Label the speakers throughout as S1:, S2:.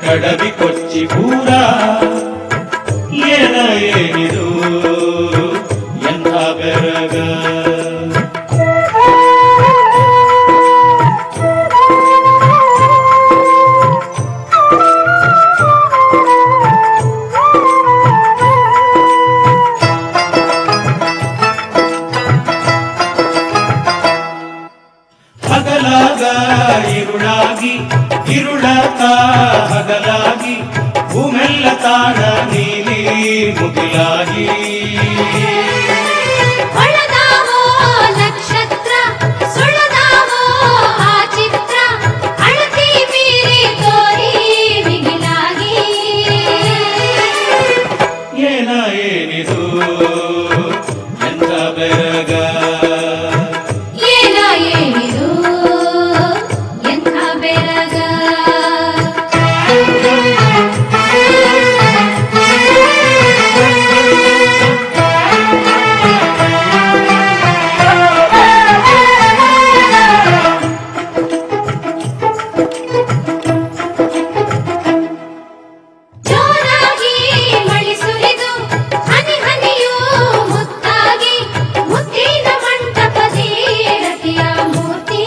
S1: ಕಡವಿ ಕೊಚ್ಚಿ ಪೂರ ಏನ ಏನಿದು ಎಂಥ ಬೆರಗ ಹಗಲಾಗ ಇರುಳಾಗಿ ಇರುಳಕ ಹಗಲಾಗಿ ಭೂಮೆಲ್ಲ ತಾಣ ನೀಲಿ ಮುಗಿಲಾಗಿ
S2: ಹೊಳದಾವೋ ನಕ್ಷತ್ರ ಸುಳದಾವೋ ಆ ಚಿತ್ರ ಅಳತಿ ಮೀರಿ ತೋರಿ ಮಿಗಿಲಾಗಿ
S1: ಏನ ಏನಿದು ಎಂಥ ಬೆರಗ
S2: ಏನ ಏನಿದು ಎಂಥ ಬೆರಗ ಜೋರಾಗಿ ಮಳಿ ಸುರಿದು ಹನಿ ಹನಿಯೂ ಮುತ್ತಾಗಿ ಮುತ್ತಿನ ಮಂಟಪದಿ ರತಿಯ ಮೂರ್ತಿ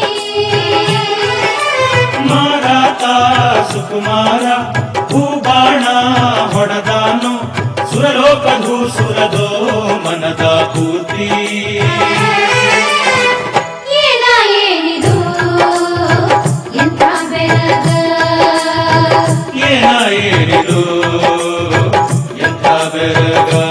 S1: ಮಾರಾತ ಸುಕುಮಾರ ಭೂಬಾಣ ಹೊಡೆದಾನು ಸುರಲೋಕಧೂ ಸುರದೋ ಮನದ ಪೂರ್ತಿ
S2: ಏನ ಏನಿದು ಎಂಥ ಬೆರಗ
S1: ಏನ ಏನಿದು ಎಂಥ ಬೆರಗ